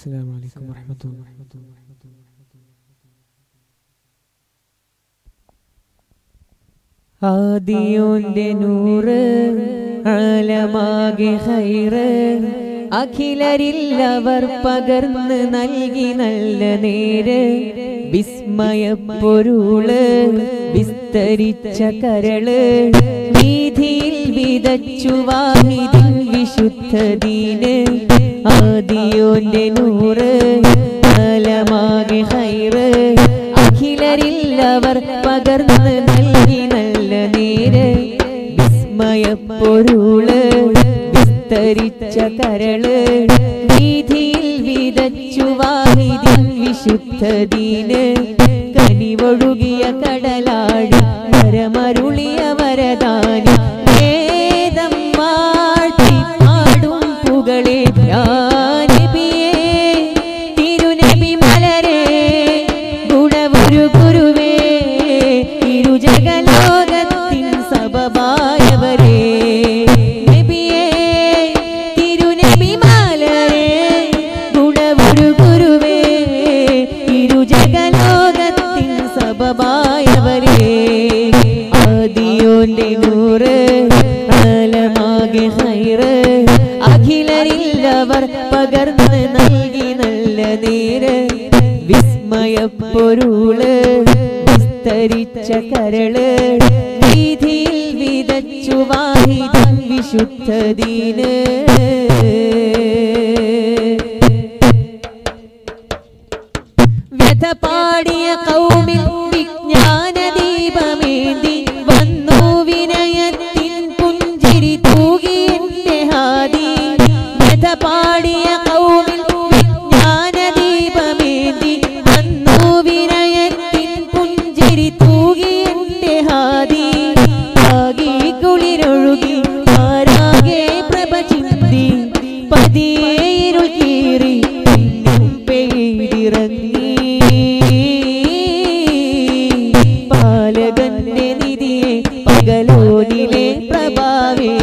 السلام عليكم ورحمة الله ആദിയോന്റെ നൂറ് ആലമാകെ ഹൈറ് അഖിലരില്ലവർ പകർന്ന് നൽകി നല്ല നേര് വിസ്മയപ്പൊരുള് വിസ്തരിച്ച കരള് വീതിയിൽ വിതച്ചു വാഹിതിൻ വിശുദ്ധദീന് ആദിയോന്റെ നൂറ് ആലമാകെ ഹൈറ് അഖിലരില്ലവർ പകർന്ന് നൽകി നല്ല നേര് വിസ്മയപ്പൊരുള് വിസ്തരിച്ച കരള് വീതിയിൽ വിതച്ചു വാഹിതിൻ വിശുദ്ധദീന് കനിവൊഴുകിയ കടലാഴി വരമരുളിയ വരദാനി വേദം വാഴ്ത്തി പാടും പുകളെ യാനബിയേ തിരുനബി മലരേ ഗുണവൊരു ഗുരുവേ ഇരുജഗലോകത്തിൻ സബബായവരേ നബിയേ തിരുനബി മലരേ ഗുണവൊരു ഗുരുവേ ഇരുജഗലോകത്തിൻ സബബായവരേ ആദിയോന്റെ നൂറ് ആലമാകെ ഹൈറ് അഖിലരില്ലവർ പകർന്ന് നൽകി നല്ല നേര് വിസ്മയപ്പൊരുള് വിസ്തരിച്ച കരള് വീതിയിൽ വിതച്ചു വാഹിതൻ വിശുദ്ധദീന് വ്യഥ പാടിയ കൗമിൽ വിജ്ഞാന ദീപമേന്തി വന്നു വിനയത്തിൻ പുഞ്ചിരി തൂകി എന്റെ ഹാദി വ്യഥ പാടിയ കൗമിൽ വിജ്ഞാന ദീപമേന്തി വന്നു വിനയത്തിൻ പുഞ്ചിരി തൂകി എന്റെ ഹാദി ആകെ കുളിരൊഴുകി ആരാകെ പ്രഭ ചിന്തി പതിയെ ഇരുൾ കീറി പിന്നും പെയ്തിറങ്ങി പാലകന്റെ നിധിയെ പകലോനിലെ പ്രഭാവേ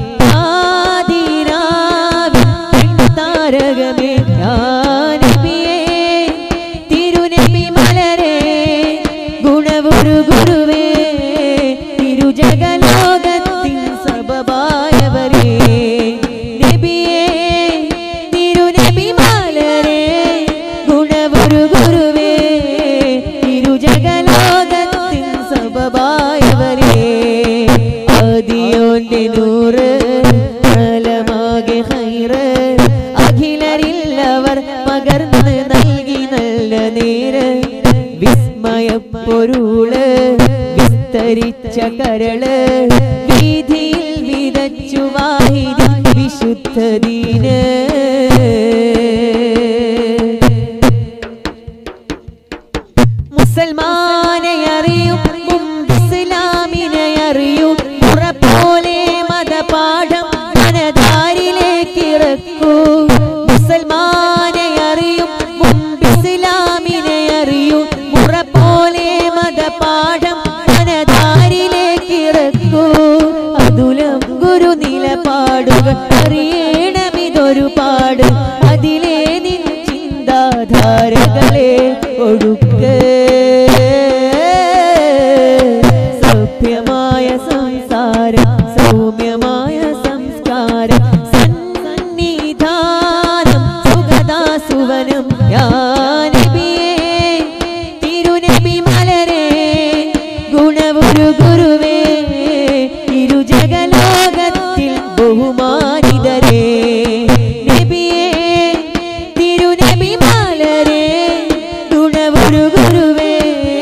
ആദിരാവിൻ താരകമേ ജ്ഞാനബിയേ തിരുനബി മലരേ ഗുണവൊരു ഗുരുവേ തിരുജഗലോകത്തിൻ സബബായവരേ നബിയേ തിരുനബി മലരേ ഗുണവൊരു ഗുരുവേ തിരുജഗലോകത്തിൻ സബബായവരേ ആദിയോന്റെ നൂറ് ആലമാകെ ഹൈറ് അഖിലരില്ലവർ പകർന്ന് നൽകി നല്ല നേര് വിസ്മയപ്പൊരുള് വിസ്തരിച്ച കരള് വീതിയിൽ വിതച്ചു വാഹിതി വിശുദ്ധദീന് മുസൽമാനെ അറിയും മുമ്പ് ഇസ്ലാമിനെ അറിയും ഉറപ്പോലെ മതപാഠം മനധാരിലേക്ക് ഇറക്കൂ മുസൽമാനെ അറിയും മുമ്പ് ഇസ്ലാമിനെ അറിയും ഉറപ്പോലെ മതപാഠം മനധാരിലേക്ക് ഇറക്കൂ അതുലം ഗുരു നിലപാടുകൾ അറിയണമിതൊരു പാട് അതിലെ നിൻ ചിന്താധാരകളെ ഒഴുക്ക് സഭ്യമായ സംസാരം സൗമ്യമായ സംസ്കാരം സന്നിധാനം സുഗതാസുവനം യാനബിയേ തിരുനബി മലരേ ഗുണവൊരു ഗുരുവേ ഇരുജഗലോകത്തിൽ ബഹുമാനിതരേ നബിയേ തിരുനബി മലരേ ഗുണവൊരു ഗുരുവേ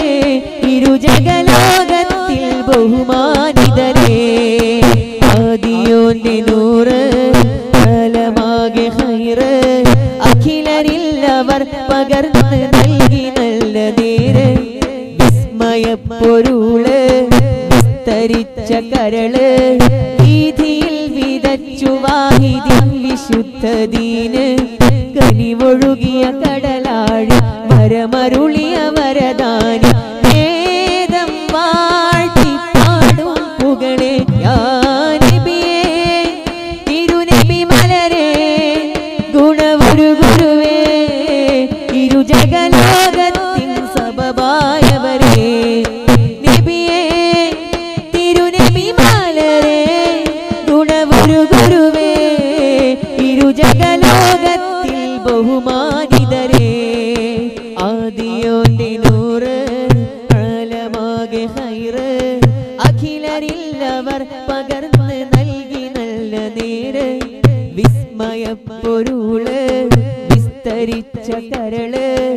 ഇരുജഗലോകത്തിൽ ബഹുമാനിതരേ ആദിയോന്റെ നൂറ് കാലമാകെ ഹൈറ് അഖിലരില്ലവർ പകർന്ന് നൽകി നല്ല നേര് വിസ്മയപ്പൊരുള് വിസ്തരിച്ച കരള് വീതിയിൽ വിതച്ചു വാഹിതി വിശുദ്ധദീന് കനിവൊഴുകിയ കടലാഴി വരമരുളിയ വരദാനി വേദം വാഴ്ത്തി പാടും പുകളെ യാനബിയേ തിരുനബി മലരേ ഗുണവൊരു ഗുരുവേ മുസ്തഫായവരെ നബിയേ തിരുനബി മാലരെ ഗുണവൊരു ഗുരുവേ ഇരുജഗലോകത്തിൽ ബഹുമാനിതരേ ആദിയോന്റെ നൂറ് ആലമാകെ ഹൈറ് അഖിലരില്ലവർ പകർന്ന് നൽകി നല്ല നേര് വിസ്മയപ്പൊരുള് വിസ്തരിച്ച കരള്